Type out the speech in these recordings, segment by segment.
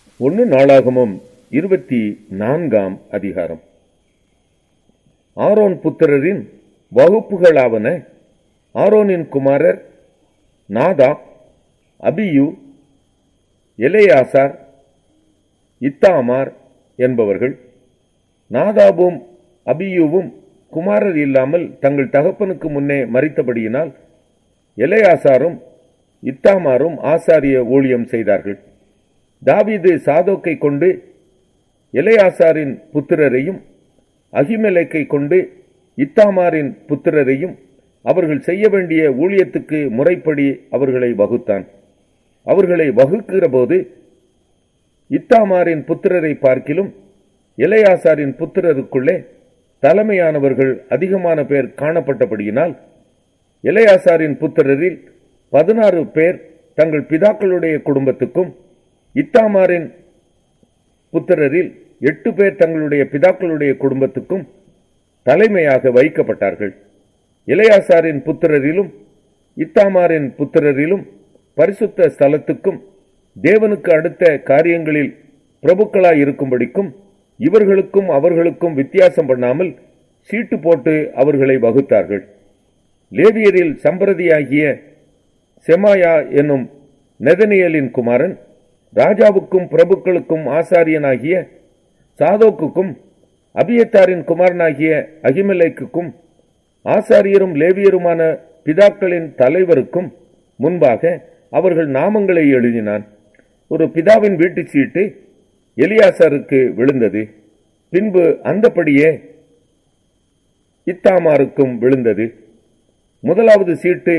ஒன்று நாளாகமும் இருபத்தி நான்காம் அதிகாரம் ஆரோன் புத்திரரின் வகுப்புகளாவன ஆரோனின் குமாரர் நாதா அபியு எலேயாசார் இத்தாமார் என்பவர்கள் நாதாபும் அபியூவும் குமாரர் இல்லாமல் தங்கள் தகப்பனுக்கு முன்னே மறித்தபடியினால் எலையாசாரும் இத்தாமாரும் ஆசாரிய ஊழியம் செய்தார்கள் தாவீது சாதோக்கை கொண்டு எலையாசாரின் புத்திரரையும் அகிமெலேக்கை கொண்டு இத்தாமாரின் புத்திரரையும் அவர்கள் செய்ய வேண்டிய ஊழியத்துக்கு முறைப்படி அவர்களை வகுத்தான் அவர்களை வகுக்கிற போது இத்தாமாரின் புத்திரரை பார்க்கிலும் எலையாசாரின் புத்திரருக்குள்ளே தலைமையானவர்கள் அதிகமான பேர் காணப்பட்டபடியினால் எலையாசாரின் புத்திரரில் பதினாறு பேர் தங்கள் பிதாக்களுடைய குடும்பத்துக்கும் இத்தாமாரின் புத்திரரில் எட்டு பேர் தங்களுடைய பிதாக்களுடைய குடும்பத்துக்கும் தலைமையாக வைக்கப்பட்டார்கள் இளையாசாரின் புத்திரரிலும் இத்தாமாரின் புத்திரரிலும் பரிசுத்த ஸ்தலத்துக்கும் தேவனுக்கு அடுத்த காரியங்களில் பிரபுக்களாய் இருக்கும்படிக்கும் இவர்களுக்கும் அவர்களுக்கும் வித்தியாசம் பண்ணாமல் சீட்டு போட்டு அவர்களை வகுத்தார்கள் லேவியரில் சம்பிரதியாகிய செமாயா என்னும் நெதனியலின் குமாரன் ராஜாவுக்கும் பிரபுக்களுக்கும் ஆசாரியனாகிய சாதோக்குக்கும் அபியத்தாரின் குமாரனாகிய அகிமலேக்குக்கும் ஆசாரியரும் லேவியருமான பிதாக்களின் தலைவருக்கும் முன்பாக அவர்கள் நாமங்களை எழுதினான் ஒரு பிதாவின் வீட்டு சீட்டு எலியாசாருக்கு விழுந்தது பின்பு அந்தபடியே இத்தாமாருக்கும் விழுந்தது முதலாவது சீட்டு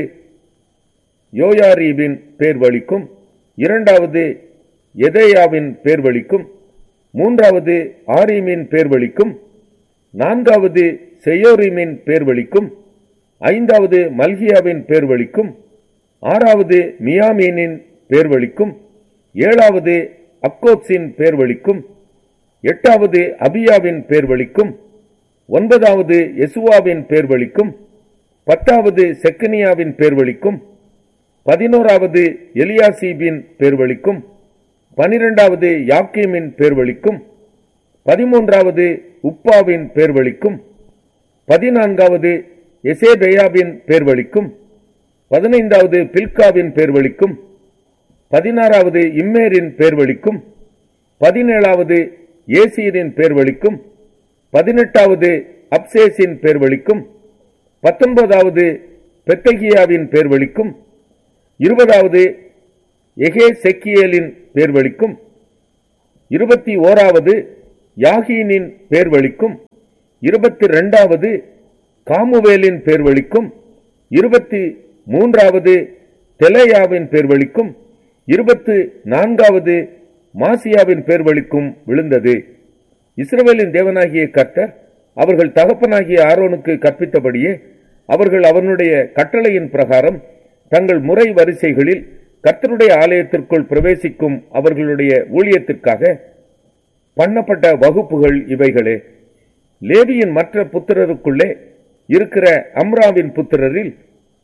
யோயாரீபின் பேர் வழிக்கும் இரண்டாவது எதேயாவின் பேர் வழிக்கும் மூன்றாவது ஆரீமின் பேர் வழிக்கும் நான்காவது செயோரிமின் பேர் வழிக்கும் ஐந்தாவது மல்கியாவின் பேர் வழிக்கும் ஆறாவது மியாமீனின் பேர் வழிக்கும் ஏழாவது அக்கோத்ஸின் பேர் வழிக்கும் எட்டாவது அபியாவின் பேர் வழிக்கும் ஒன்பதாவது எசுவாவின் பேர் வழிக்கும் பத்தாவது செக்கனியாவின் பேர் வழிக்கும் பதினோராவது எலியாசீபின் பேர் வழிக்கும் பனிரெண்டாவது யாக்கீமின் பேர் வழிக்கும் பதிமூன்றாவது உப்பாவின் பேர் வழிக்கும் பதினான்காவது எசேபெயாவின் பேர் வழிக்கும் பதினைந்தாவது பில்காவின் பேர் வழிக்கும் பதினாறாவது இம்மேரின் பேர் வழிக்கும் பதினேழாவது ஏசீரின் பேர் வழிக்கும் பதினெட்டாவது அப்சேஸின் பேர் வழிக்கும் பத்தொன்பதாவது பெத்தகியாவின் பேர் வழிக்கும் இருபதாவது எகே செக்கியலின் பேர் வழிக்கும் இருபத்தி ஓராவது யாகீனின் பேர் வழிக்கும் இருபத்தி ரெண்டாவது காமுவேலின் பேர் வழிக்கும் இருபத்தி மூன்றாவது தெலேயாவின் பேர் வழிக்கும் இருபத்து நான்காவது மாசியாவின் பேர் வழிக்கும் விழுந்தது இஸ்ரவேலின் தேவனாகிய கர்த்தர் அவர்கள் தகப்பனாகிய ஆரோனுக்கு கற்பித்தபடியே அவர்கள் அவனுடைய கட்டளையின் பிரகாரம் தங்கள் முறை வரிசைகளில் கர்த்தருடைய ஆலயத்திற்குள் பிரவேசிக்கும் அவர்களுடைய ஊழியத்திற்காக பண்ணப்பட்ட வகுப்புகள் இவைகளே லேவியின் மற்ற புத்திரருக்குள்ளே இருக்கிற அம்ராவின் புத்திரரில்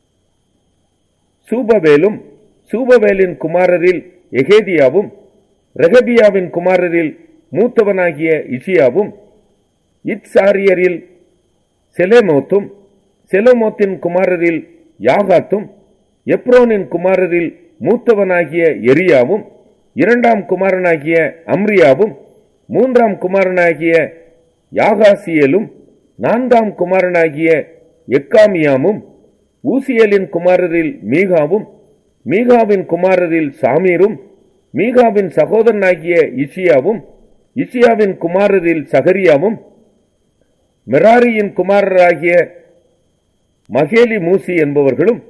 சூபவேலும் சூபவேலின் குமாரரில் எகேதியாவும் ரெகபியாவின் குமாரரில் மூத்தவனாகிய இஷியாவும் இத்சாரியரில் செலேமோத்தும் செலமோத்தின் குமாரரில் யாகாத்தும் எப்ரோனின் குமாரரில் மூத்தவனாகிய எரியாவும் இரண்டாம் குமாரனாகிய அம்ரியாவும் மூன்றாம் குமாரனாகிய யாகாசியலும் நான்காம் குமாரனாகிய எக்காமியாமும் ஊசியலின் குமாரரில் மீகாவும் மீகாவின் குமாரரில் சாமீரும் மீகாவின் சகோதரனாகிய இஷியாவும் இஷியாவின் குமாரரில் சகரியாவும் மெராரியின் குமாரராகிய மகேலி மூசி என்பவர்களும்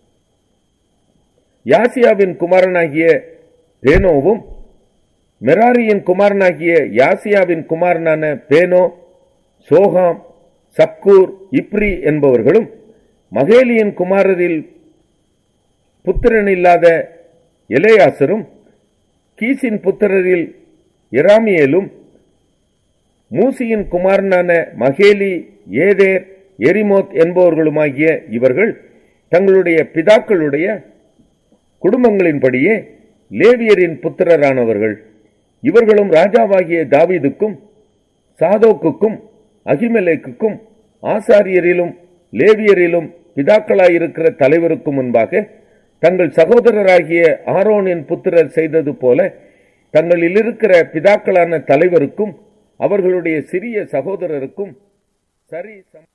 யாசியாவின் குமாரனாகிய பேனோவும் மெராரியின் குமாரனாகிய யாசியாவின் குமாரனான பேனோ சோகாம் சக்கூர் இப்ரி என்பவர்களும் மகேலியின் குமாரரில் புத்திரன் இல்லாத எலேயாசரும் கீசின் புத்திரரில் இராமியேலும் மூசியின் குமாரனான மகேலி ஏதேர் எரிமோத் என்பவர்களுமாகிய இவர்கள் தங்களுடைய பிதாக்களுடைய குடும்பங்களின்படியே லேவியரின் புத்திரரானவர்கள் இவர்களும் ராஜாவாகிய தாவீதுக்கும் சாதோக்குக்கும் அகிமெலேக்குக்கும் ஆசாரியரிலும் லேவியரிலும் பிதாக்களாயிருக்கிற தலைவருக்கும் முன்பாக தங்கள் சகோதரராகிய ஆரோனின் புத்திரர் செய்தது போல தங்களில் இருக்கிற பிதாக்களான தலைவருக்கும் அவர்களுடைய சிறிய சகோதரருக்கும் சரி சம-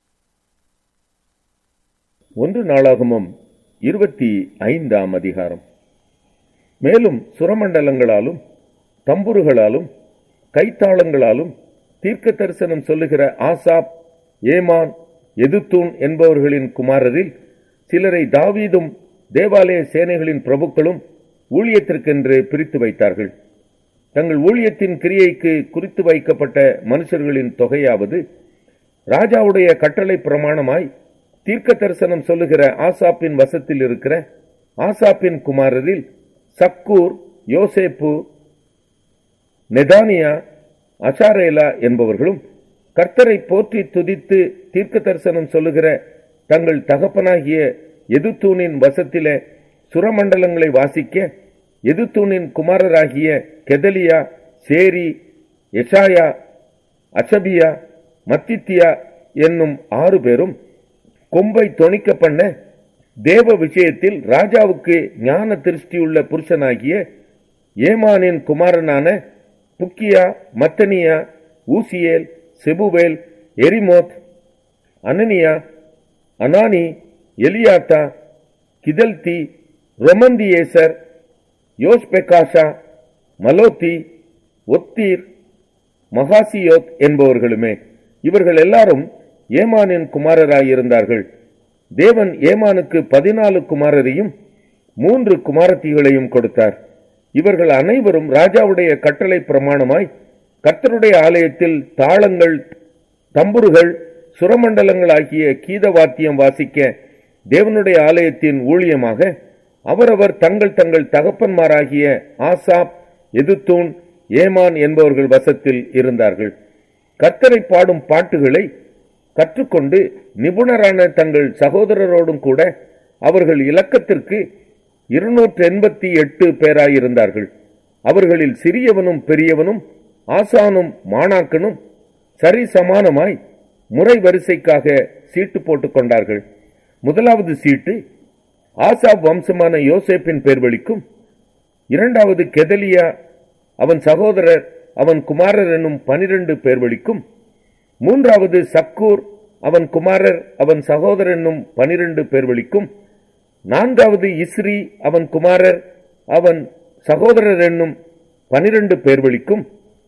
ஒன்று நாளாகமும் இருபத்தி ஐந்தாம் அதிகாரம் மேலும் சுரமண்டலங்களாலும் தம்புருகளாலும் கைத்தாளங்களாலும் தீர்க்க தரிசனம் சொல்லுகிற ஆசாப் ஏமான் எதுத்தூன் என்பவர்களின் குமாரரில் சிலரை தாவீதும் தேவாலய சேனைகளின் பிரபுக்களும் ஊழியத்திற்கென்று பிரித்து வைத்தார்கள் தங்கள் ஊழியத்தின் கிரியைக்கு குறித்து வைக்கப்பட்ட மனுஷர்களின் தொகையாவது ராஜாவுடைய கட்டளை பிரமாணமாய் தீர்க்க தரிசனம் சொல்லுகிற ஆசாப்பின் வசத்தில் இருக்கிற ஆசாப்பின் குமாரரில் சக்கூர் யோசேப்பு நெதானியா அசாரேலா என்பவர்களும் கர்த்தரை போற்றி துதித்து தீர்க்க தரிசனம் சொல்லுகிற தங்கள் தகப்பனாகிய எதுத்தூனின் வசத்திலே சுரமண்டலங்களை வாசிக்க எதுத்தூனின் குமாரராகிய கெதலியா சேரி எஷாயா அசபியா மத்தித்தியா என்னும் ஆறு பேரும் கொம்பை தொணிக்க பண்ண தேவ விஷயத்தில் ராஜாவுக்கு ஞான திருஷ்டியுள்ள புருஷனாகிய ஏமானின் குமாரனான Bukkiah Mattaniah Uzziel Shebuel Jerimoth Hananiah Hanani Eliathah Giddalti Romamtiezer Joshbekashah Mallothi Hothir Mahazioth என்பவர்களுமே இவர்கள் எல்லாரும் ஏமானின் குமாரராயிருந்தார்கள் தேவன் ஏமானுக்கு பதினாலு குமாரரையும் மூன்று குமாரத்திகளையும் கொடுத்தார் இவர்கள் அனைவரும் ராஜாவுடைய கட்டளை பிரமாணமாய் கர்த்தருடைய ஆலயத்தில் தாளங்கள் தம்புருகள் சுரமண்டலங்கள் ஆகிய கீத வாத்தியம் வாசிக்க தேவனுடைய ஆலயத்தின் ஊழியமாக அவரவர் தங்கள் தங்கள் தகப்பன்மாராகிய ஆசாப் எதுத்தூன் ஏமான் என்பவர்கள் வசத்தில் இருந்தார்கள் கர்த்தரை பாடும் பாட்டுகளை கற்றுக்கொண்டு நிபுணரான தங்கள் சகோதரரோடும் கூட அவர்கள் இலக்கத்திற்கு இருநூற்று எண்பத்தி எட்டு பேராயிருந்தார்கள் அவர்களில் சிறியவனும் பெரியவனும் ஆசானும் மாணாக்கனும் சரி சமானமாய் முறை வரிசைக்காக சீட்டு போட்டுக் கொண்டார்கள் முதலாவது சீட்டு ஆசாப் வம்சமான யோசேப்பின் பேர்வழிக்கும் இரண்டாவது கெதலியா அவன் சகோதரர் அவன் குமாரர் என்னும் பனிரெண்டு பேர்வழிக்கும் மூன்றாவது சக்கூர் அவன் குமாரர் அவன் சகோதரர் என்னும் பனிரெண்டு பேர்வழிக்கும் நான்காவது இஸ்ரி அவன் குமாரர் அவன் சகோதரர் என்னும் பனிரெண்டு பேர்வழிக்கும்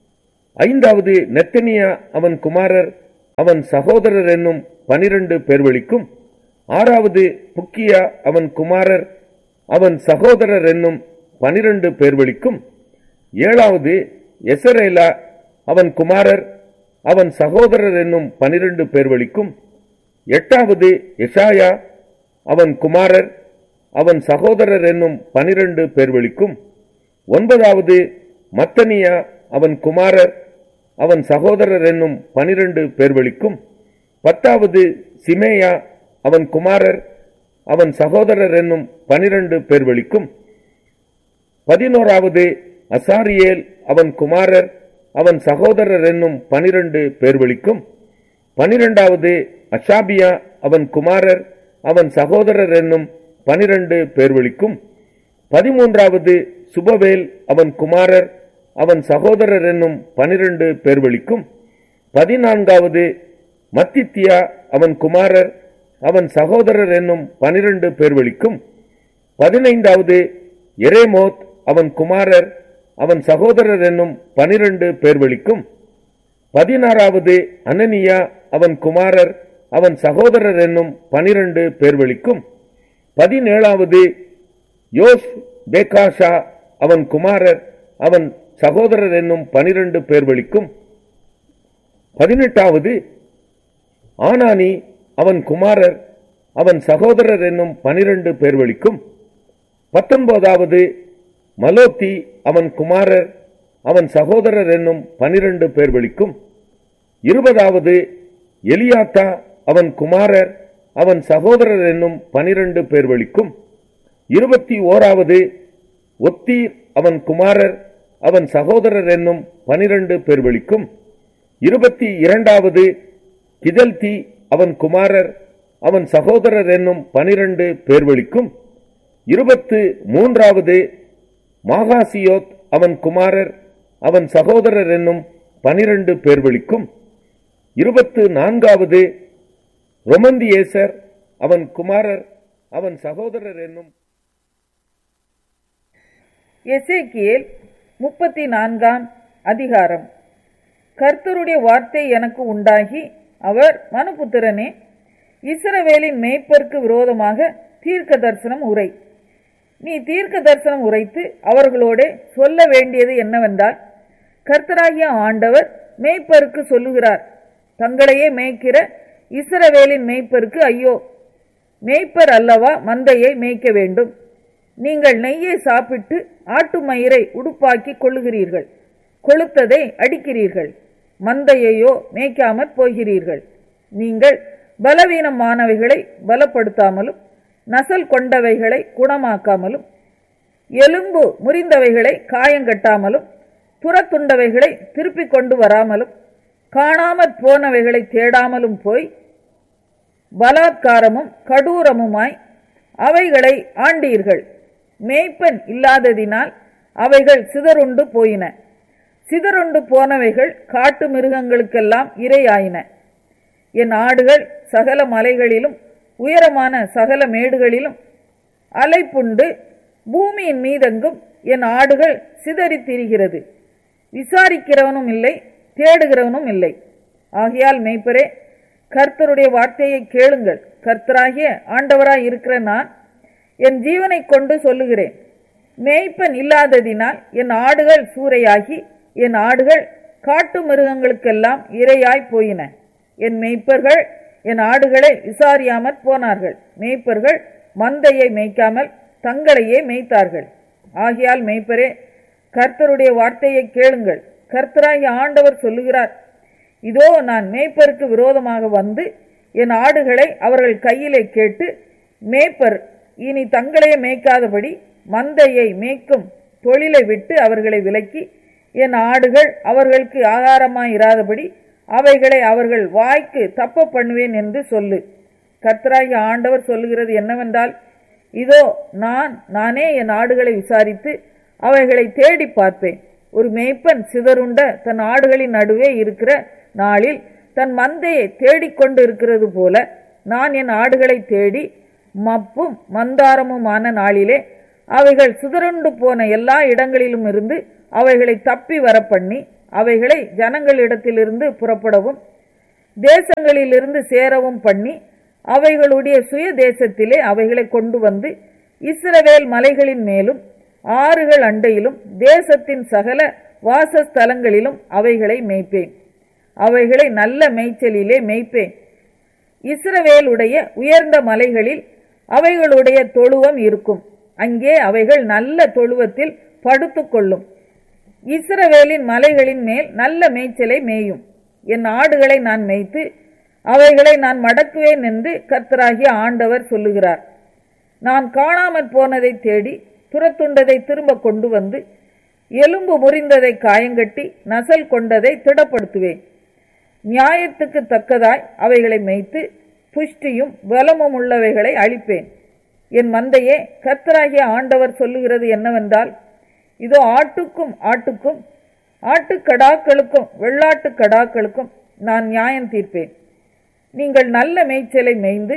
ஐந்தாவது நெத்தனியா அவன் குமாரர் அவன் சகோதரர் என்னும் பனிரெண்டு பேர்வழிக்கும் ஆறாவது புக்கியா அவன் குமாரர் அவன் சகோதரர் என்னும் பனிரெண்டு பேர்வழிக்கும் ஏழாவது எசரேலா அவன் குமாரர் அவன் சகோதரர் என்னும் பனிரெண்டு பேர்வழிக்கும் எட்டாவது எஷாயா அவன் குமாரர் அவன் சகோதரர் என்னும் பனிரெண்டு பேர்வழிக்கும் ஒன்பதாவது மத்தனியா அவன் குமாரர் அவன் சகோதரர் என்னும் பனிரெண்டு பேர்வழிக்கும் பத்தாவது சிமேயா அவன் குமாரர் அவன் சகோதரர் என்னும் பனிரெண்டு பேர்வழிக்கும் பதினோராவது அசாரியேல் அவன் குமாரர் அவன் சகோதரர் என்னும் பனிரெண்டு பேர்வழிக்கும் பனிரெண்டாவது அஷாபியா அவன் குமாரர் அவன் சகோதரர் என்னும் பனிரெண்டு பேர்வழிக்கும் பதிமூன்றாவது சுபவேல் அவன் குமாரர் அவன் சகோதரர் என்னும் பனிரெண்டு பேர்வழிக்கும் பதினான்காவது மத்தித்தியா அவன் குமாரர் அவன் சகோதரர் என்னும் பனிரெண்டு பேர்வழிக்கும் பதினைந்தாவது எரேமோத் அவன் குமாரர் அவன் சகோதரர் என்னும் பனிரெண்டு பேர்வழிக்கும் பதினாறாவது அனனியா அவன் குமாரர் அவன் சகோதரர் என்னும் பனிரெண்டு பேர்வழிக்கும் பதினேழாவது யோஸ் பேகாஷா அவன் குமாரர் அவன் சகோதரர் என்னும் பனிரெண்டு பேர்வழிக்கும் பதினெட்டாவது ஆனானி அவன் குமாரர் அவன் சகோதரர் என்னும் பனிரெண்டு பேர்வழிக்கும் பத்தொன்பதாவது மலோத்தி அவன் குமாரர் அவன் சகோதரர் என்னும் பனிரெண்டு பேர்வழிக்கும் இருபதாவது எலியாத்தா அவன் குமாரர் அவன் சகோதரர் என்னும் பனிரெண்டு பேர்வழிக்கும் இருபத்தி ஓராவது ஒத்தீர் அவன் குமாரர் அவன் சகோதரர் என்னும் பனிரண்டு பேர்வழிக்கும் இருபத்தி இரண்டாவது கிதல்தி அவன் குமாரர் அவன் சகோதரர் என்னும் பனிரண்டு பேர்வழிக்கும் இருபத்து மூன்றாவது மாகாசியோத் அவன் குமாரர் அவன் சகோதரர் என்னும் பனிரண்டு பேர்வழிக்கும் இருபத்து நான்காவது ரொமந்தியேசர் அவன் குமாரர் அவன் சகோதரர் என்னும் எசேக்கியேல் முப்பத்தி நான்காம் அதிகாரம் கர்த்தருடைய வார்த்தை எனக்கு உண்டாகி அவர் மனுபுத்திரனே இஸ்ரவேலின் மேய்ப்பருக்கு விரோதமாக தீர்க்க தரிசனம் உரை நீ தீர்க்க தரிசனம் உரைத்து அவர்களோடே சொல்ல வேண்டியது என்னவென்றால் கர்த்தராகிய ஆண்டவர் மேய்ப்பருக்கு சொல்லுகிறார் தங்களையே மேய்க்கிற இஸ்ரவேலின் மேய்ப்பருக்கு ஐயோ மேய்ப்பர் அல்லவா மந்தையை மேய்க்க வேண்டும் நீங்கள் நெய்யை சாப்பிட்டு ஆட்டு மயிரை உடுப்பாக்கி கொள்ளுகிறீர்கள் கொளுத்ததை அடிக்கிறீர்கள் மந்தையையோ மேய்க்காமற் போகிறீர்கள் நீங்கள் பலவீனமானவைகளை பலப்படுத்தாமலும் நசல் கொண்டவைகளை குணமாக்காமலும் எலும்பு முறிந்தவைகளை காயங்கட்டாமலும் புறத்துண்டவைகளை திருப்பிக் கொண்டு வராமலும் காணாமற் போனவைகளை தேடாமலும் போய் பலாத்காரமும் கடூரமுமாய் அவைகளை ஆண்டீர்கள் மேய்ப்பன் இல்லாததினால் அவைகள் சிதறுண்டு போயின சிதறுண்டு போனவைகள் காட்டு மிருகங்களுக்கெல்லாம் இரையாயின என் ஆடுகள் சகல மலைகளிலும் உயரமான சகல மேடுகளிலும் அலைப்புண்டு பூமியின் மீதெங்கும் என் ஆடுகள் சிதறித் திரிகிறது விசாரிக்கிறவனும் இல்லை தேடுகிறவனும் இல்லை ஆகையால் மெய்ப்பரே கர்த்தருடைய வார்த்தையை கேளுங்கள் கர்த்தராகிய ஆண்டவராய் இருக்கிற நான் என் ஜீவனை கொண்டு சொல்லுகிறேன் மேய்ப்பன் இல்லாததினால் என் ஆடுகள் சூறையாகி என் ஆடுகள் காட்டு மிருகங்களுக்கெல்லாம் இரையாய் போயின என் மேய்ப்பர்கள் என் ஆடுகளை விசாரியாமற் போனார்கள் மேய்ப்பர்கள் மந்தையை மேய்க்காமல் தங்களையே மேய்த்தார்கள் ஆகையால் மேய்ப்பரே கர்த்தருடைய வார்த்தையை கேளுங்கள் கர்த்தராகிய ஆண்டவர் சொல்லுகிறார் இதோ நான் மேய்ப்பருக்கு விரோதமாக வந்து என் ஆடுகளை அவர்கள் கையிலே கேட்டு மேய்ப்பர் இனி தங்களையே மேய்க்காதபடி மந்தையை மேய்க்கும் தொழிலை விட்டு அவர்களை விலக்கி என் ஆடுகள் அவர்களுக்கு ஆகாரமாயிராதபடி அவைகளை அவர்கள் வாய்க்கு தப்ப பண்ணுவேன் என்று சொல்லு கர்த்தராகிய ஆண்டவர் சொல்லுகிறது என்னவென்றால் இதோ நான் நானே என் ஆடுகளை விசாரித்து அவைகளை தேடி பார்ப்பேன் ஒரு மேய்ப்பன் சிதறுண்ட தன் ஆடுகளின் நடுவே இருக்கிற நாளில் தன் மந்தையை தேடிக்கொண்டு இருக்கிறது போல நான் என் ஆடுகளை தேடி மப்பும் மந்தாரமுமான நாளிலே அவைகள் சிதறுண்டு போன எல்லா இடங்களிலும் இருந்து அவைகளை தப்பி வர பண்ணி அவைகளை ஜனங்களிடத்திலிருந்து புறப்படவும் தேசங்களிலிருந்து சேரவும் பண்ணி அவைகளுடைய சுய தேசத்திலே அவைகளை கொண்டு வந்து இஸ்ரவேல் மலைகளின் மேலும் ஆறுகள் அண்டையிலும் தேசத்தின் சகல வாசஸ்தலங்களிலும் அவைகளை மேய்ப்பேன் அவைகளை நல்ல மேய்ச்சலிலே மேய்ப்பேன் இஸ்ரவேலுடைய உயர்ந்த மலைகளில் அவைகளுடைய தொழுவம் இருக்கும் அங்கே அவைகள் நல்ல தொழுவத்தில் படுத்துக்கொள்ளும் இஸ்ரவேலின் மலைகளின் மேல் நல்ல மேய்ச்சலை மேயும் என் ஆடுகளை நான் மேய்த்து அவைகளை நான் மடக்குவேன் என்று கர்த்தராகிய ஆண்டவர் சொல்லுகிறார் நான் காணாமற் போனதை தேடி துரத்துண்டதை திரும்ப கொண்டு வந்து எலும்பு முறிந்ததை காயங்கட்டி நசல் கொண்டதை திடப்படுத்துவேன் நியாயத்துக்கு தக்கதாய் அவைகளை மேய்த்து புஷ்டியும் பலமும் உள்ளவைகளை அழிப்பேன் என் மந்தையே கர்த்தராகிய ஆண்டவர் சொல்லுகிறது என்னவென்றால் இதோ ஆட்டுக்கும் ஆட்டுக்கும் ஆட்டுக்கடாக்களுக்கும் வெள்ளாட்டு கடாக்களுக்கும் நான் நியாயம் தீர்ப்பேன் நீங்கள் நல்ல மேய்ச்சலை மேய்ந்து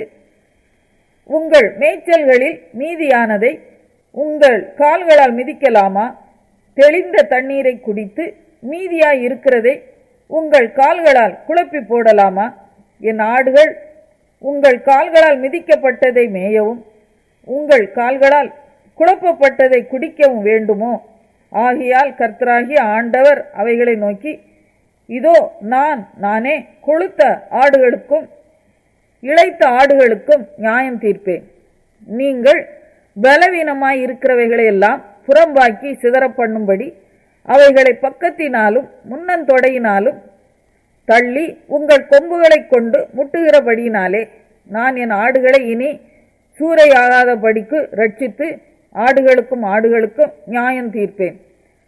உங்கள் மேய்ச்சல்களில் மீதியானதை உங்கள் கால்களால் மிதிக்கலாமா தெளிந்த தண்ணீரை குடித்து மீதியாய் இருக்கிறதை உங்கள் கால்களால் குழப்பி போடலாமா என் ஆடுகள் உங்கள் கால்களால் மிதிக்கப்பட்டதை மேயவும் உங்கள் கால்களால் குழப்பப்பட்டதை குடிக்கவும் வேண்டுமோ ஆகையால் கர்த்தராகிய ஆண்டவர் அவைகளை நோக்கி இதோ நான் நானே கொழுத்த ஆடுகளுக்கும் இளைத்த ஆடுகளுக்கும் நியாயம் தீர்ப்பேன் நீங்கள் பலவீனமாய் இருக்கிறவைகளை எல்லாம் புறம்பாக்கி சிதற பண்ணும்படி அவைகளை பக்கத்தினாலும் முன்னந்தொடையினாலும் தள்ளி உங்கள் கொம்புகளைக் கொண்டு முட்டுகிறபடியினாலே நான் என் ஆடுகளை இனி சூறையாகாதபடிக்கு ரட்சித்து ஆடுகளுக்கும் ஆடுகளுக்கும் நியாயம் தீர்ப்பேன்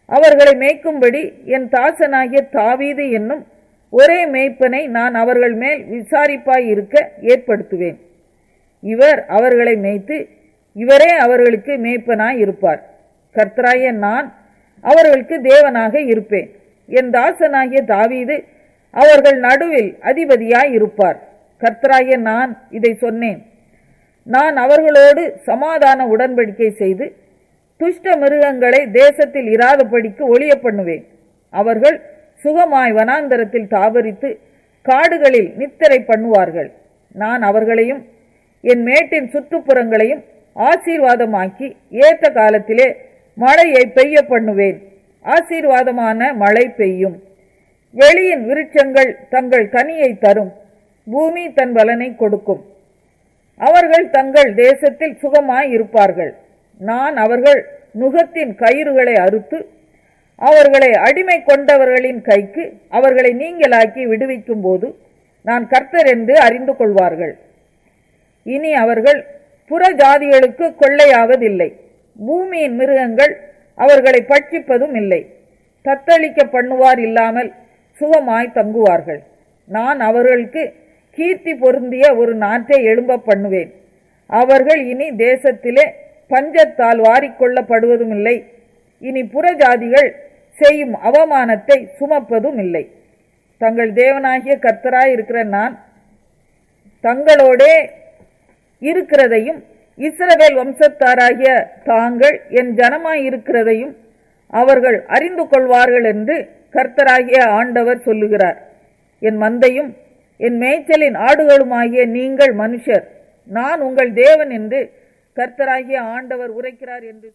அவர்களை மேய்க்கும்படி என் தாசனாகிய தாவீது என்னும் ஒரே மேய்ப்பனை நான் அவர்கள் மேல் விசாரிப்பாய் இருக்க ஏற்படுத்துவேன் இவர் அவர்களை மேய்த்து இவரே அவர்களுக்கு மேய்ப்பனாய் இருப்பார் கர்த்தராய நான் அவர்களுக்கு தேவனாக இருப்பேன் என் தாசனாகிய தாவீது அவர்கள் நடுவில் அதிபதியாய் இருப்பார் கர்த்தராய நான் இதை சொன்னேன் நான் அவர்களோடு சமாதான உடன்படிக்கை செய்து துஷ்ட மிருகங்களை தேசத்தில் இராதபடிக்கு ஒளிய பண்ணுவேன் அவர்கள் சுகமாய் வனாந்தரத்தில் தாவரித்து காடுகளில் நித்திரை பண்ணுவார்கள் நான் அவர்களையும் என் மேட்டின் சுற்றுப்புறங்களையும் ஆசீர்வாதமாக்கி ஏற்ற காலத்திலே மழையை பெய்ய பண்ணுவேன் ஆசீர்வாதமான மழை பெய்யும் வெளியின் விருட்சங்கள் தங்கள் கனியை தரும் பூமி தன் பலனை கொடுக்கும் அவர்கள் தங்கள் தேசத்தில் சுகமாய் இருப்பார்கள் நான் அவர்கள் நுகத்தின் கயிறுகளை அறுத்து அவர்களை அடிமை கொண்டவர்களின் கைக்கு அவர்களை நீங்களாக்கி விடுவிக்கும் போது நான் கர்த்தர் என்று அறிந்து கொள்வார்கள் இனி அவர்கள் புற ஜாதிகளுக்கு கொள்ளையாவதில்லை பூமியின் மிருகங்கள் அவர்களை பட்சிப்பதும் இல்லை தத்தளிக்க பண்ணுவார் இல்லாமல் சுகமாய் தங்குவார்கள் நான் அவர்களுக்கு கீர்த்தி பொருந்திய ஒரு நாட்டை எழும்ப பண்ணுவேன் அவர்கள் இனி தேசத்திலே பஞ்சத்தால் வாரிக்கொள்ளப்படுவதும் இல்லை இனி புறஜாதிகள் செய்யும் அவமானத்தை சுமப்பதும் இல்லை தங்கள் தேவனாகிய கர்த்தராய் இருக்கிற நான் தங்களோடே இருக்கிறதையும் இஸ்ரவேல் வம்சத்தாராகிய தாங்கள் என் ஜனமாய் இருக்கிறதையும் அவர்கள் அறிந்து கொள்வார்கள் என்று கர்த்தராகிய ஆண்டவர் சொல்லுகிறார் என் மந்தையும் என் மேய்ச்சலின் ஆடுகளுமாகிய நீங்கள் மனுஷர் நான் உங்கள் தேவன் என்று கர்த்தராகிய ஆண்டவர் உரைக்கிறார் என்று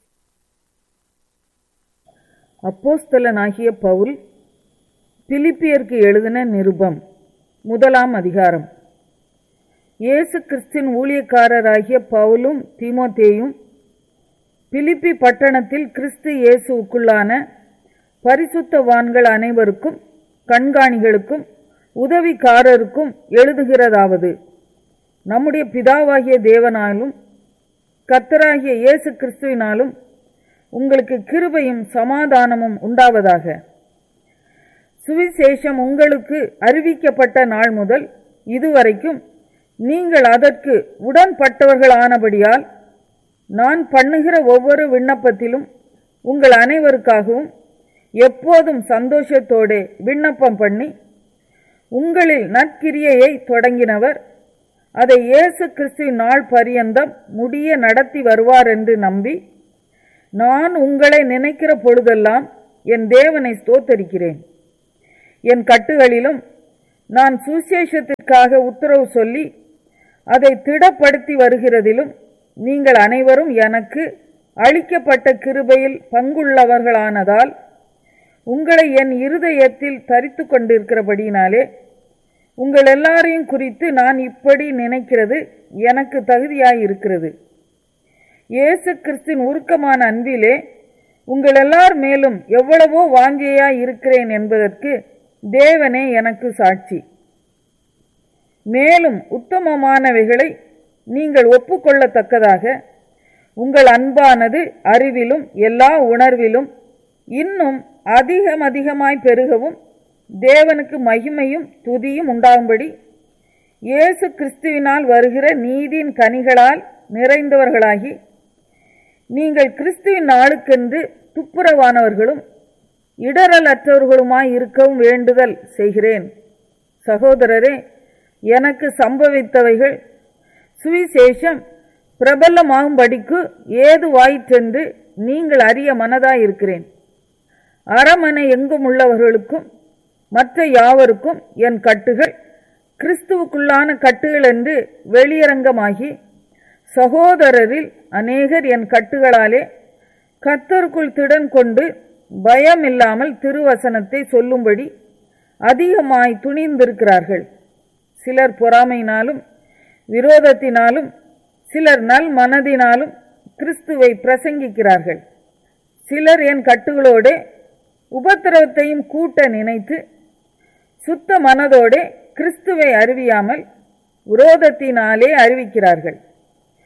அப்போஸ்தலனாகிய பவுல் பிலிப்பியருக்கு எழுதின நிருபம் முதலாம் அதிகாரம் இயேசு கிறிஸ்தின் ஊழியக்காரராகிய பவுலும் தீமோத்தேயும் பிலிப்பி பட்டணத்தில் கிறிஸ்து இயேசுவுக்குள்ளான பரிசுத்தவான்கள் அனைவருக்கும் கண்காணிகளுக்கும் உதவிக்காரருக்கும் எழுதுகிறதாவது நம்முடைய பிதாவாகிய தேவனாலும் கத்தராகிய இயேசு கிறிஸ்துவினாலும் உங்களுக்கு கிருபையும் சமாதானமும் உண்டாவதாக சுவிசேஷம் உங்களுக்கு அறிவிக்கப்பட்ட நாள் முதல் இதுவரைக்கும் நீங்கள் அதற்கு உடன்பட்டவர்களானபடியால் நான் பண்ணுகிற ஒவ்வொரு விண்ணப்பத்திலும் உங்கள் அனைவருக்காகவும் எப்போதும் சந்தோஷத்தோடே விண்ணப்பம் பண்ணி உங்களில் நற்கிரியையை தொடங்கினவர் அதை இயேசு கிறிஸ்துவின் நாள் பரியந்தம் முடிய நடத்தி வருவார் என்று நம்பி நான் உங்களை நினைக்கிற பொழுதெல்லாம் என் தேவனை ஸ்தோத்தரிக்கிறேன் என் கட்டுகளிலும் நான் சுசேஷத்திற்காக உத்தரவு சொல்லி அதை திடப்படுத்தி வருகிறதிலும் நீங்கள் அனைவரும் எனக்கு அளிக்கப்பட்ட கிருபையில் பங்குள்ளவர்களானதால் உங்களை என் இருதயத்தில் தரித்து கொண்டிருக்கிறபடியினாலே உங்கள் எல்லாரையும் குறித்து நான் இப்படி நினைக்கிறது எனக்கு தகுதியாயிருக்கிறது இயேசு கிறிஸ்தின் உருக்கமான அன்பிலே உங்கள் எல்லார் மேலும் எவ்வளவோ வாஞ்சியாய் இருக்கிறேன் என்பதற்கு தேவனே எனக்கு சாட்சி மேலும் உத்தமமானவைகளை நீங்கள் ஒப்புக்கொள்ளத்தக்கதாக உங்கள் அன்பானது அறிவிலும் எல்லா உணர்விலும் இன்னும் அதிகம் அதிகமாய் பெருகவும் தேவனுக்கு மகிமையும் துதியும் உண்டாகும்படி இயேசு கிறிஸ்துவினால் வருகிற நீதியின் கனிகளால் நிறைந்தவர்களாகி நீங்கள் கிறிஸ்துவின் நாளுக்கென்று துப்புரவானவர்களும் இடரலற்றவர்களுமாய் இருக்கவும் வேண்டுதல் செய்கிறேன் சகோதரரே எனக்கு சம்பவித்தவைகள் சுவிசேஷம் பிரபலமாகும்படிக்கு ஏதுவாயிற்றென்று நீங்கள் அறிய மனதாயிருக்கிறேன் அரமனை எங்கும் உள்ளவர்களுக்கும் மற்ற யாவருக்கும் என் கட்டுகள் கிறிஸ்துவுக்குள்ளான கட்டுகள் என்று வெளியரங்கமாகி சகோதரரில் அநேகர் என் கட்டுகளாலே கத்தருக்குள் திடன் கொண்டு பயம் இல்லாமல் திருவசனத்தை சொல்லும்படி அதிகமாய் துணிந்திருக்கிறார்கள் சிலர் பொறாமையினாலும் விரோதத்தினாலும் சிலர் நல் மனதினாலும் கிறிஸ்துவை பிரசங்கிக்கிறார்கள் சிலர் என் கட்டுகளோடே உபத்திரவத்தையும் கூட்ட நினைத்து சுத்த மனதோடே கிறிஸ்துவை அறிவியாமல் விரோதத்தினாலே அறிவிக்கிறார்கள்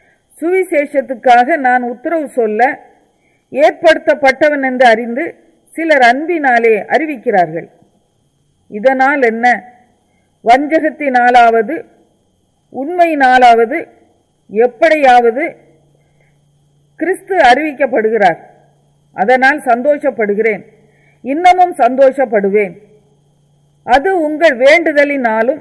சுவிசேஷத்துக்காக நான் உத்தரவு சொல்ல ஏற்படுத்தப்பட்டவன் என்று அறிந்து சிலர் அன்பினாலே அறிவிக்கிறார்கள் இதனால் என்ன வஞ்சகத்தினாலாவது உண்மையினாலாவது எப்படியாவது கிறிஸ்து அறிவிக்கப்படுகிறார் அதனால் சந்தோஷப்படுகிறேன் இன்னமும் சந்தோஷப்படுவேன் அது உங்கள் வேண்டுதலினாலும்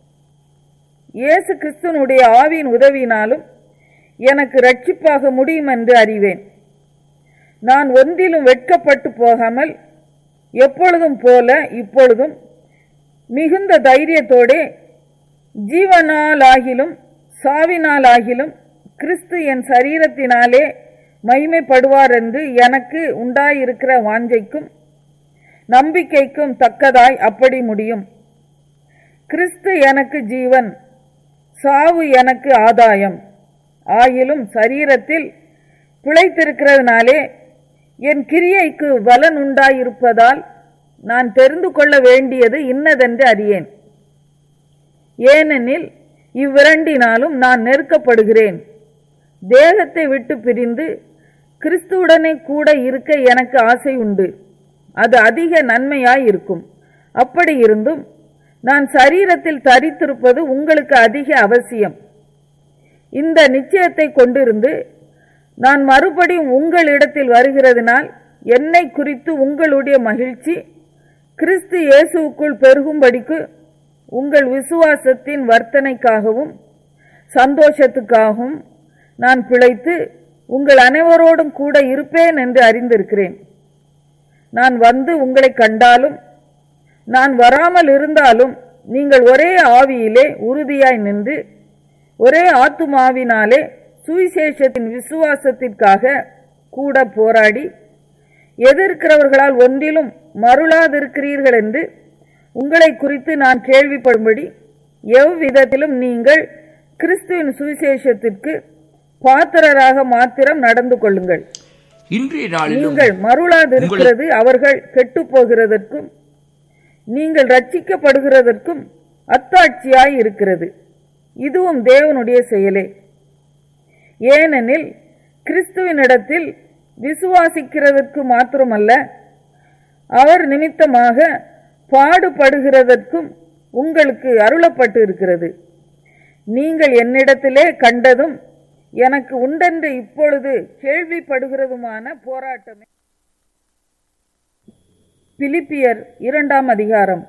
இயேசு கிறிஸ்துனுடைய ஆவியின் உதவியினாலும் எனக்கு ரட்சிப்பாக முடியும் என்று அறிவேன் நான் ஒன்றிலும் வெட்கப்பட்டு போகாமல் எப்பொழுதும் போல இப்பொழுதும் மிகுந்த தைரியத்தோடே ஜீவனாலாகிலும் சாவினாலாகிலும் கிறிஸ்து என் சரீரத்தினாலே மகிமைப்படுவார் என்று எனக்கு உண்டாயிருக்கிற வாஞ்சைக்கும் நம்பிக்கைக்கும் தக்கதாய் அப்படி முடியும் கிறிஸ்து எனக்கு ஜீவன் சாவு எனக்கு ஆதாயம் ஆயிலும் சரீரத்தில் பிழைத்திருக்கிறதுனாலே என் கிரியைக்கு பலன் உண்டாயிருப்பதால் நான் தெரிந்து கொள்ள வேண்டியது இன்னதென்று அறியேன் ஏனெனில் இவ்விரண்டினாலும் நான் நெருக்கப்படுகிறேன் தேகத்தை விட்டு பிரிந்து கிறிஸ்துவுடனே கூட இருக்க எனக்கு ஆசை உண்டு அது அதிக நன்மையாய் இருக்கும் அப்படி இருந்தும் நான் சரீரத்தில் தரித்திருப்பது உங்களுக்கு அதிக அவசியம் இந்த நிச்சயத்தை கொண்டிருந்து நான் மறுபடியும் உங்களிடத்தில் வருகிறதுனால் என்னை குறித்து உங்களுடைய மகிழ்ச்சி கிறிஸ்து இயேசுவுக்குள் பெருகும்படிக்கு உங்கள் விசுவாசத்தின் வர்த்தனைக்காகவும் சந்தோஷத்துக்காகவும் நான் பிழைத்து உங்கள் அனைவரோடும் கூட இருப்பேன் என்று அறிந்திருக்கிறேன் நான் வந்து உங்களை கண்டாலும் நான் வராமல் இருந்தாலும் நீங்கள் ஒரே ஆவியிலே உறுதியாய் நின்று ஒரே ஆத்துமாவினாலே சுவிசேஷத்தின் விசுவாசத்திற்காக கூட போராடி எதிர்க்கிறவர்களால் ஒன்றிலும் மருளாதிருக்கிறீர்கள் என்று உங்களை குறித்து நான் கேள்விப்படும்படி எவ்விதத்திலும் நீங்கள் கிறிஸ்துவின் சுவிசேஷத்திற்கு பாத்திரராக மாத்திரம் நடந்து கொள்ளுங்கள் இன்றைய நாளிலும் நீங்கள் மருளாதிருக்கிறது அவர்கள் கெட்டுப் போகிறதற்கும் நீங்கள் ரட்சிக்கப்படுகிறதற்கும் அத்தாட்சியாய் இருக்கிறது இதுவும் தேவனுடைய செயலே ஏனெனில் கிறிஸ்துவினிடத்தில் விசுவாசிக்கிறதற்கு மாத்திரமல்ல அவர் நிமித்தமாக பாடுபடுகிறதற்கும் உங்களுக்கு அருளப்பட்டு இருக்கிறது நீங்கள் என்னிடத்திலே கண்டதும் எனக்கு உண்டென்று இப்பொழுது கேள்விப்படுகிறதுமான போராட்டமே பிலிப்பியர் இரண்டாம் அதிகாரம்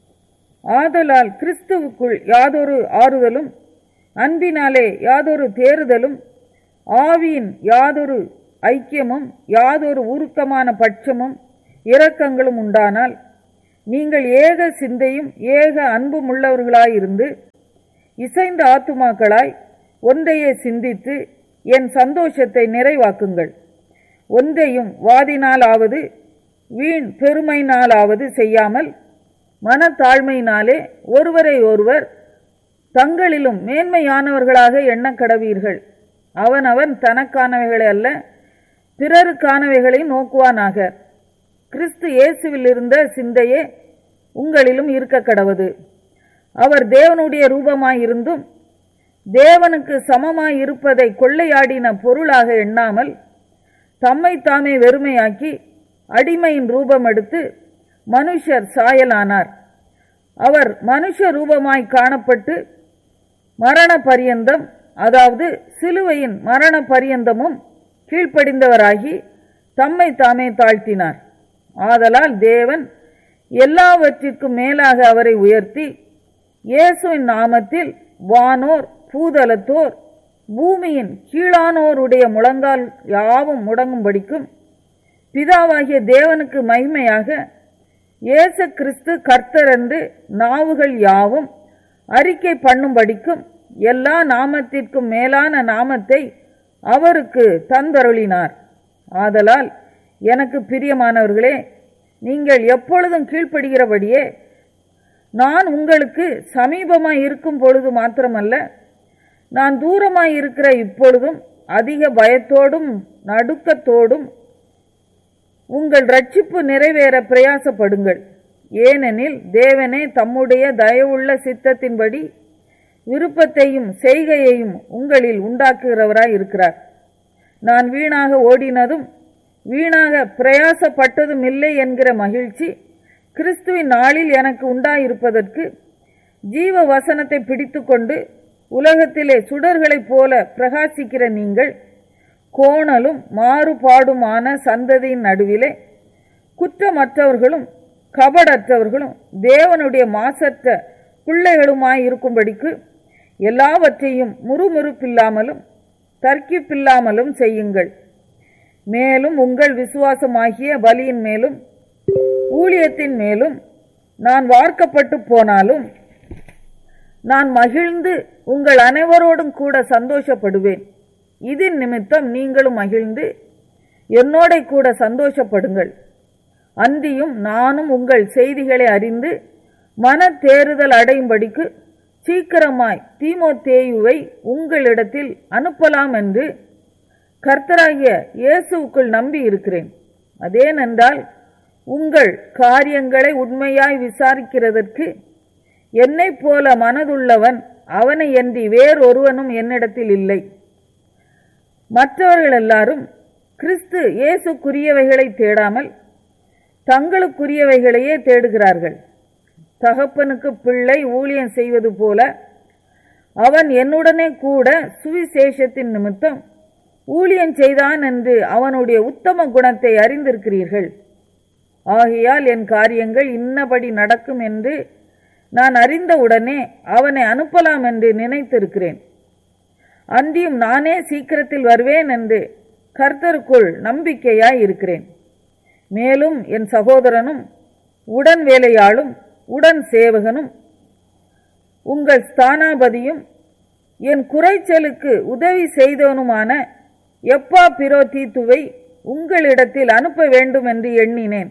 ஆதலால் கிறிஸ்துவுக்குள் யாதொரு ஆறுதலும் அன்பினாலே யாதொரு தேறுதலும் ஆவியின் யாதொரு ஐக்கியமும் யாதொரு உருக்கமான பட்சமும் இரக்கங்களும் உண்டானால் நீங்கள் ஏக சிந்தையும் ஏக அன்பும் உள்ளவர்களாயிருந்து இசைந்த ஆத்துமாக்களாய் ஒன்றையே சிந்தித்து என் சந்தோஷத்தை நிறைவாக்குங்கள் ஒன்றையும் வாதினாலாவது வீண் பெருமையினாலாவது செய்யாமல் மனத்தாழ்மையினாலே ஒருவரை ஒருவர் தங்களிலும் மேன்மையானவர்களாக எண்ணக் கடவீர்கள் அவனவன் தனக்கானவைகளை அல்ல பிறருக்கானவைகளை நோக்குவானாக கிறிஸ்து இயேசுவில் இருந்த சிந்தையே உங்களிலும் இருக்க கடவது அவர் தேவனுடைய ரூபமாயிருந்தும் தேவனுக்கு சமமாய் இருப்பதை கொள்ளையாடின பொருளாக எண்ணாமல் தம்மை தாமே வெறுமையாக்கி அடிமையின் ரூபம் எடுத்து மனுஷர் சாயலானார் அவர் மனுஷ ரூபமாய் காணப்பட்டு மரண பரியந்தம் அதாவது சிலுவையின் மரண பரியந்தமும் கீழ்ப்படிந்தவராகி தம்மை தாமே தாழ்த்தினார் ஆதலால் தேவன் எல்லாவற்றிற்கும் மேலாக அவரை உயர்த்தி இயேசுவின் நாமத்தில் வானோர் பூதலத்தோர் பூமியின் கீழானோருடைய முழங்கால் யாவும் முடங்கும்படிக்கும் பிதாவாகிய தேவனுக்கு மகிமையாக இயேசு கிறிஸ்து கர்த்தர் என்று நாவுகள் யாவும் அறிக்கை பண்ணும்படிக்கும் எல்லா நாமத்திற்கும் மேலான நாமத்தை அவருக்கு தந்தருளினார் ஆதலால் எனக்கு பிரியமானவர்களே நீங்கள் எப்பொழுதும் கீழ்ப்படுகிறபடியே நான் உங்களுக்கு சமீபமாய் இருக்கும் பொழுது மாத்திரமல்ல நான் தூரமாய் இருக்கிற இப்பொழுதும் அதிக பயத்தோடும் நடுக்கத்தோடும் உங்கள் ரட்சிப்பு நிறைவேற பிரயாசப்படுங்கள் ஏனெனில் தேவனே தம்முடைய தயவுள்ள சித்தத்தின்படி விருப்பத்தையும் செய்கையையும் உங்களில் உண்டாக்குகிறவராய் இருக்கிறார் நான் வீணாக ஓடினதும் வீணாக பிரயாசப்பட்டதும் இல்லை என்கிற மகிழ்ச்சி கிறிஸ்துவின் நாளில் எனக்கு உண்டாயிருப்பதற்கு ஜீவ வசனத்தை பிடித்துக்கொண்டு உலகத்திலே சுடர்களைப் போல பிரகாசிக்கிற நீங்கள் கோணலும் மாறுபாடுமான சந்ததியின் நடுவிலே குற்றமற்றவர்களும் கபடற்றவர்களும் தேவனுடைய மாசற்ற பிள்ளைகளுமாய் இருக்கும்படிக்கு எல்லாவற்றையும் முறுமுறுப்பில்லாமலும் தர்க்கிப்பில்லாமலும் செய்யுங்கள் மேலும் உங்கள் விசுவாசமாகிய பலியின் மேலும் ஊழியத்தின் மேலும் நான் வார்க்கப்பட்டு போனாலும் நான் மகிழ்ந்து உங்கள் அனைவரோடும் கூட சந்தோஷப்படுவேன் இதன் நிமித்தம் நீங்களும் மகிழ்ந்து என்னோட கூட சந்தோஷப்படுங்கள் அன்றியும் நானும் உங்கள் செய்திகளை அறிந்து மன தேறுதல் அடையும்படிக்கு சீக்கிரமாய் தீமோத்தேயுவை உங்களிடத்தில் அனுப்பலாம் என்று கர்த்தராகிய இயேசுவுக்குள் நம்பி இருக்கிறேன் அதேனென்றால் உங்கள் காரியங்களை உண்மையாய் விசாரிக்கிறதற்கு என்னைப் போல மனதுள்ளவன் அவனை அன்றி வேறொருவனும் என்னிடத்தில் இல்லை மற்றவர்கள் எல்லாரும் கிறிஸ்து இயேசுக்குரியவைகளை தேடாமல் தங்களுக்குரியவைகளையே தேடுகிறார்கள் தகப்பனுக்கு பிள்ளை ஊழியம் செய்வது போல அவன் என்னுடனே கூட சுவிசேஷத்தின் நிமித்தம் ஊழியம் செய்தான் என்று அவனுடைய உத்தம குணத்தை அறிந்திருக்கிறீர்கள் ஆகையால் என் காரியங்கள் இன்னபடி நடக்கும் என்று நான் அறிந்தவுடனே அவனை அனுப்பலாம் என்று நினைத்திருக்கிறேன் அன்றியும் நானே சீக்கிரத்தில் வருவேன் என்று கர்த்தருக்குள் நம்பிக்கையாய் இருக்கிறேன் மேலும் என் சகோதரனும் உடன் வேலையாளும் உடன் சேவகனும் உங்கள் ஸ்தானாபதியும் என் குறைச்சலுக்கு உதவி செய்தவனுமான எப்பா பிரோ தீத்துவை உங்களிடத்தில் அனுப்ப வேண்டும் என்று எண்ணினேன்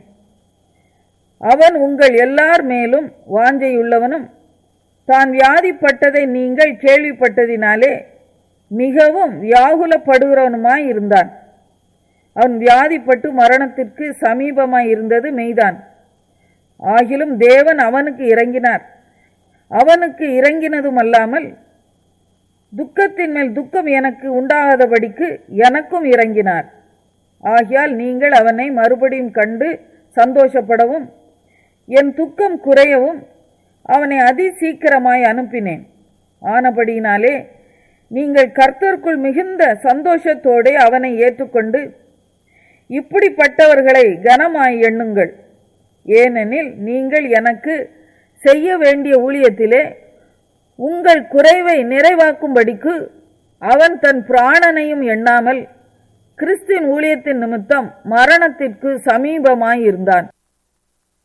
அவன் உங்கள் எல்லார் மேலும் வாஞ்சையுள்ளவனும் தான் வியாதிப்பட்டதை நீங்கள் கேள்விப்பட்டதினாலே மிகவும் வியாகுலப்படுகிறவனுமாய் இருந்தான் அவன் வியாதிப்பட்டு மரணத்திற்கு சமீபமாய் இருந்தது மெய்தான் ஆகிலும் தேவன் அவனுக்கு இறங்கினார் அவனுக்கு இறங்கினதும் அல்லாமல் துக்கத்தின் மேல் துக்கம் எனக்கு உண்டாகாதபடிக்கு எனக்கும் இறங்கினார் ஆகையால் நீங்கள் அவனை மறுபடியும் கண்டு சந்தோஷப்படவும் என் துக்கம் குறையவும் அவனை அதி சீக்கிரமாய் அனுப்பினேன் ஆனபடியினாலே நீங்கள் கர்த்தருக்குள் மிகுந்த சந்தோஷத்தோடே அவனை ஏற்றுக்கொண்டு இப்படிப்பட்டவர்களை கனமாய் எண்ணுங்கள் ஏனெனில் நீங்கள் எனக்கு செய்ய வேண்டிய ஊழியத்திலே உங்கள் குறைவை நிறைவாக்கும்படிக்கு அவன் தன் பிராணனையும் எண்ணாமல் கிறிஸ்தின் ஊழியத்தின் நிமித்தம் மரணத்திற்கு சமீபமாயிருந்தான்